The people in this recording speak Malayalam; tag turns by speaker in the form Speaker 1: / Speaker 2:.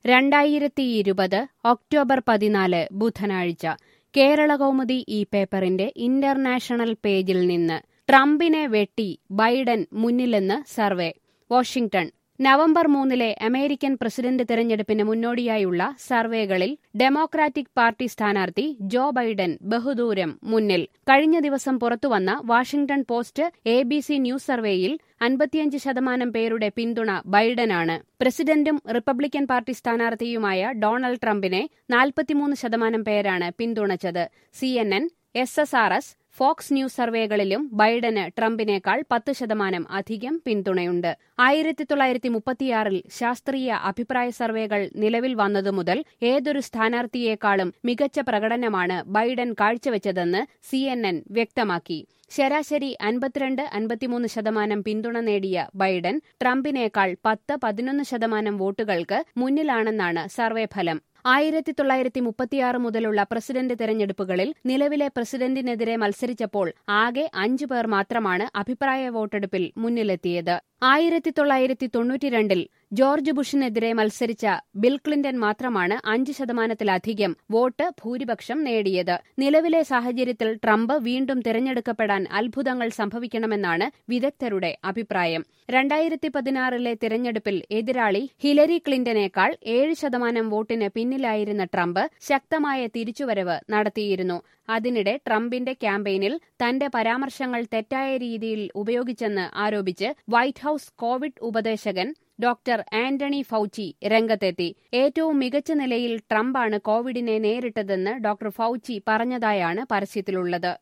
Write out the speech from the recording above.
Speaker 1: രണ്ടായിരത്തി ഇരുപത് ഒക്ടോബർ പതിനാല് ബുധനാഴ്ച കേരളകൗമുദി ഈ പേപ്പറിന്റെ ഇന്റർനാഷണൽ പേജിൽ നിന്ന് ട്രംപിനെ വെട്ടി ബൈഡൻ മുന്നിലെന്ന് സർവേ വാഷിംഗ്ടൺ നവംബർ മൂന്നിലെ അമേരിക്കൻ പ്രസിഡന്റ് തെരഞ്ഞെടുപ്പിന് മുന്നോടിയായുള്ള സർവേകളിൽ ഡെമോക്രാറ്റിക് പാർട്ടി സ്ഥാനാർത്ഥി ജോ ബൈഡൻ ബഹുദൂരം മുന്നിൽ കഴിഞ്ഞ ദിവസം പുറത്തുവന്ന Washington Post A B C news സർവേയിൽ അൻപത്തിയഞ്ച് ശതമാനം പേരുടെ പിന്തുണ ബൈഡനാണ് പ്രസിഡന്റും റിപ്പബ്ലിക്കൻ പാർട്ടി സ്ഥാനാർത്ഥിയുമായ ഡൊണാൾഡ് ട്രംപിനെ നാൽപ്പത്തിമൂന്ന് ശതമാനം പേരാണ് പിന്തുണച്ചത് C N N S S R S Fox news സർവേകളിലും ബൈഡന് ട്രംപിനേക്കാൾ പത്ത് ശതമാനം അധികം പിന്തുണയുണ്ട് ആയിരത്തി തൊള്ളായിരത്തി മുപ്പത്തിയാറിൽ ശാസ്ത്രീയ അഭിപ്രായ സർവേകൾ നിലവിൽ വന്നതു മുതൽ ഏതൊരു സ്ഥാനാർത്ഥിയേക്കാളും മികച്ച പ്രകടനമാണ് ബൈഡൻ കാഴ്ചവെച്ചതെന്ന് സി വ്യക്തമാക്കി ശരാശരി അൻപത്തിരണ്ട് അൻപത്തിമൂന്ന് ശതമാനം പിന്തുണ നേടിയ ബൈഡൻ ട്രംപിനേക്കാൾ പത്ത് പതിനൊന്ന് ശതമാനം വോട്ടുകൾക്ക് മുന്നിലാണെന്നാണ് സർവേ ഫലം ആയിരത്തി തൊള്ളായിരത്തി മുപ്പത്തിയാറ് മുതലുള്ള പ്രസിഡന്റ് തെരഞ്ഞെടുപ്പുകളിൽ നിലവിലെ പ്രസിഡന്റിനെതിരെ മത്സരിച്ചപ്പോൾ ആകെ അഞ്ചു പേർ മാത്രമാണ് അഭിപ്രായ വോട്ടെടുപ്പിൽ മുന്നിലെത്തിയത് ആയിരത്തി തൊള്ളായിരത്തി തൊണ്ണൂറ്റിരണ്ടിൽ ജോർജ് ബുഷിനെതിരെ മത്സരിച്ച ബിൽ ക്ലിന്റൺ മാത്രമാണ് അഞ്ച് ശതമാനത്തിലധികം വോട്ട് ഭൂരിപക്ഷം നേടിയത് നിലവിലെ സാഹചര്യത്തിൽ ട്രംപ് വീണ്ടും തിരഞ്ഞെടുക്കപ്പെടാൻ അത്ഭുതങ്ങൾ സംഭവിക്കണമെന്നാണ് വിദഗ്ധരുടെ അഭിപ്രായം രണ്ടായിരത്തി പതിനാറിലെ തിരഞ്ഞെടുപ്പിൽ എതിരാളി ഹിലരി ക്ലിന്റനേക്കാൾ ഏഴ് ശതമാനം വോട്ടിന് പിന്നിലായിരുന്ന ട്രംപ് ശക്തമായ തിരിച്ചുവരവ് നടത്തിയിരുന്നു അതിനിടെ ട്രംപിന്റെ ക്യാമ്പയിനിൽ തന്റെ പരാമർശങ്ങൾ തെറ്റായ രീതിയിൽ ഉപയോഗിച്ചെന്ന് ആരോപിച്ച് വൈറ്റ് ഹൌസ് കോവിഡ് ഉപദേശകൻ ഡോക്ടർ ആന്റണി ഫൌച്ചി രംഗത്തെത്തി ഏറ്റവും മികച്ച നിലയിൽ ട്രംപാണ് കോവിഡിനെ നേരിട്ടതെന്ന് ഡോക്ടർ ഫൌച്ചി പറഞ്ഞതായാണ് പരസ്യത്തിലുള്ളത്